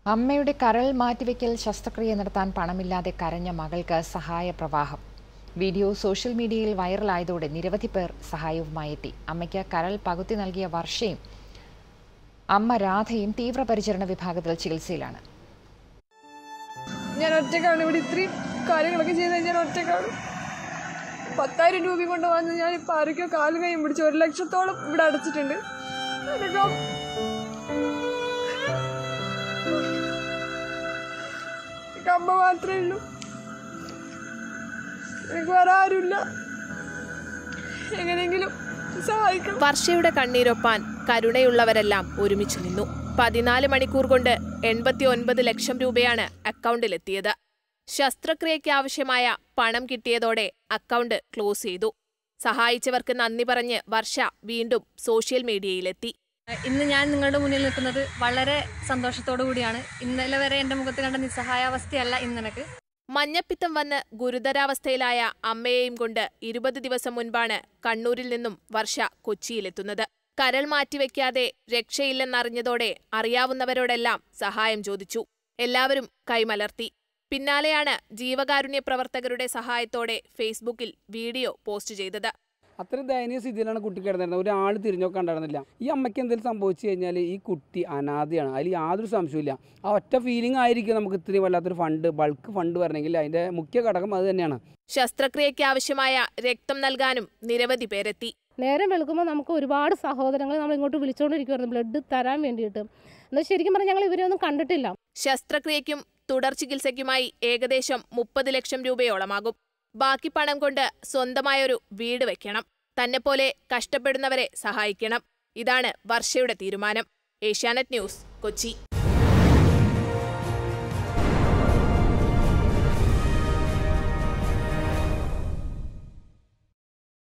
അമ്മയുടെ കരൾ മാറ്റിവെക്കൽ ശസ്ത്രക്രിയ നടത്താൻ പണമില്ലാതെ കരഞ്ഞ മകൾക്ക് സഹായ പ്രവാഹം വീഡിയോ സോഷ്യൽ മീഡിയയിൽ വൈറലായതോടെ നിരവധി പേർ സഹായവുമായി എത്തി അമ്മയ്ക്ക് കരൾ പകുത്തി നൽകിയ വർഷയും അമ്മ രാധയും തീവ്രപരിചരണ വിഭാഗത്തിൽ ചികിത്സയിലാണ് ഞാൻ ഒറ്റക്കാണ് ഇവിടെ ഇത്രയും കാര്യങ്ങളൊക്കെ ചെയ്തത് ഞാൻ ഒറ്റക്കാണ് പത്തായിരം രൂപ കൊണ്ട് വന്ന് ഞാൻ ഇപ്പം ആരൊക്കെയോ കാലും കൈയും പിടിച്ച് ഒരു ലക്ഷത്തോളം ഇവിടെ അടച്ചിട്ടുണ്ട് എനിക്ക് അം- എനിക്ക് അമ്മ മാത്രമേ ഉള്ളൂ എനിക്ക് വേറെ ആരുമില്ല എങ്ങനെയെങ്കിലും സഹായിക്കണം വർഷയുടെ കണ്ണീരൊപ്പാൻ കരുണയുള്ളവരെല്ലാം ഒരുമിച്ച് നിന്നു പതിനാല് മണിക്കൂർ കൊണ്ട് എൺപത്തി ഒൻപത് ലക്ഷം രൂപയാണ് അക്കൗണ്ടിലെത്തിയത് ശസ്ത്രക്രിയയ്ക്ക് ആവശ്യമായ പണം കിട്ടിയതോടെ അക്കൗണ്ട് ക്ലോസ് ചെയ്തു സഹായിച്ചവർക്ക് നന്ദി പറഞ്ഞ് വർഷ വീണ്ടും സോഷ്യൽ മീഡിയയിലെത്തി ഇന്ന് ഞാൻ നിങ്ങളുടെ മുന്നിൽ നിൽക്കുന്നത് വളരെ സന്തോഷത്തോടു കൂടിയാണ് ഇന്നലെ വരെ എൻ്റെ മുഖത്ത് കണ്ട നിസ്സഹായാവസ്ഥയല്ല ഇന്ന് എനിക്ക് മഞ്ഞപ്പിത്തം വന്ന് ഗുരുതരാവസ്ഥയിലായ അമ്മയെയും കൊണ്ട് ഇരുപത് ദിവസം മുൻപാണ് കണ്ണൂരിൽ നിന്നും വർഷ കൊച്ചിയിലെത്തുന്നത് കരൾ മാറ്റിവെക്കാതെ രക്ഷയില്ലെന്നറിഞ്ഞതോടെ അറിയാവുന്നവരോടെല്ലാം സഹായം ചോദിച്ചു എല്ലാവരും കൈമലർത്തി പിന്നാലെയാണ് ജീവകാരുണ്യ പ്രവർത്തകരുടെ സഹായത്തോടെ ഫേസ്ബുക്കിൽ വീഡിയോ പോസ്റ്റ് ചെയ്തത് അത്രയും ദയനീയ സ്ഥിതിയിലാണ് കുട്ടി കിടന്നിരുന്നത് ഒരാൾ തിരിഞ്ഞൊക്കെ ഉണ്ടായിരുന്നില്ല ഈ അമ്മയ്ക്ക് എന്തെങ്കിലും സംഭവിച്ചു കഴിഞ്ഞാൽ ഈ കുട്ടി അനാഥയാണ് അതിൽ യാതൊരു സംശയമില്ല ആ ഒറ്റ ഫീലിംഗ് ആയിരിക്കും നമുക്ക് ഇത്രയും വല്ലാത്തൊരു ഫണ്ട് ബൾക്ക് ഫണ്ട് വരണമെങ്കിൽ അതിൻ്റെ മുഖ്യ ഘടകം അത് തന്നെയാണ് ശസ്ത്രക്രിയയ്ക്ക് ആവശ്യമായ രക്തം നൽകാനും നിരവധി പേരെത്തി നേരം വെളുക്കുമ്പോൾ നമുക്ക് ഒരുപാട് സഹോദരങ്ങൾ നമ്മൾ ഇങ്ങോട്ട് വിളിച്ചുകൊണ്ടിരിക്കുമായിരുന്നു ബ്ലഡ് തരാൻ വേണ്ടിയിട്ട് എന്നാൽ ശരിക്കും പറഞ്ഞാൽ ഞങ്ങൾ ഇവരെ ഒന്നും കണ്ടിട്ടില്ല ശസ്ത്രക്രിയയ്ക്കും തുടർ ചികിത്സയ്ക്കുമായി ഏകദേശം മുപ്പത് ലക്ഷം രൂപയോളമാകും ബാക്കി പണം കൊണ്ട് സ്വന്തമായൊരു വീട് വെക്കണം തന്നെപ്പോലെ കഷ്ടപ്പെടുന്നവരെ സഹായിക്കണം ഇതാണ് വർഷയുടെ തീരുമാനം ഏഷ്യാനെറ്റ് ന്യൂസ് കൊച്ചി